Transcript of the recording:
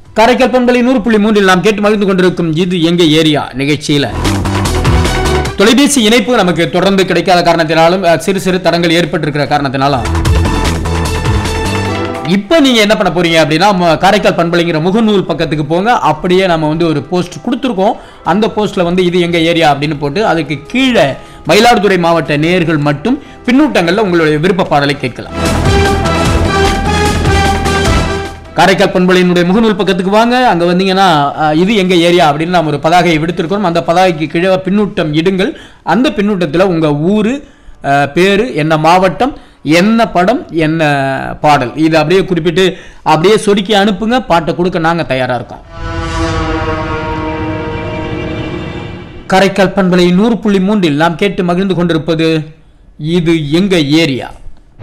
காரைக்கால் பண்பலை நூறு புள்ளி மூன்றில் நாம் கேட்டு மகிழ்ந்து கொண்டிருக்கும் இது எங்க ஏரியா நிகழ்ச்சியில தொலைபேசி இணைப்பு நமக்கு தொடர்ந்து கிடைக்காத காரணத்தினாலும் அஹ், சிறு சிறு தடங்கள் ஏற்பட்டிருக்கிற காரணத்தினாலும் இப்போ நீங்க என்ன பண்ண போறீங்க அப்படின்னா ம- காரைக்கால் பண்பலைங்கிற முகநூல் பக்கத்துக்கு போங்க அப்படியே நம்ம வந்து ஒரு போஸ்ட் கொடுத்துருக்கோம் அந்த போஸ்ட்ல வந்து இது எங்க ஏரியா அப்படின்னு போட்டு அதுக்கு கீழே மயிலாடுதுறை மாவட்ட நேயர்கள் மட்டும் பின்னூட்டங்கள்ல உங்களுடைய விருப்ப பாடலை கேட்கலாம் காரைக்கால் பண்பலையினுடைய முகநூல் பக்கத்துக்கு வாங்க அங்க வந்தீங்கன்னா அஹ், இது எங்க ஏரியா அப்படின்னு நாம் ஒரு பதாகையை விடுத்திருக்கிறோம் அந்த பதாகைக்கு கீழே பின்னூட்டம் இடுங்கள் அந்த பின்னூட்டத்துல உங்க ஊரு அஹ், பேரு என்ன மாவட்டம் என்ன படம் என்ன பாடல் இது அப்படியே குறிப்பிட்டு அப்படியே சொடுக்கி அனுப்புங்க பாட்டை கொடுக்க நாங்க தயாரா இருக்கோம் காரைக்கால் பண்பலை நூறு புள்ளி மூன்றில் நாம் கேட்டு மகிழ்ந்து கொண்டிருப்பது இது எங்க ஏரியா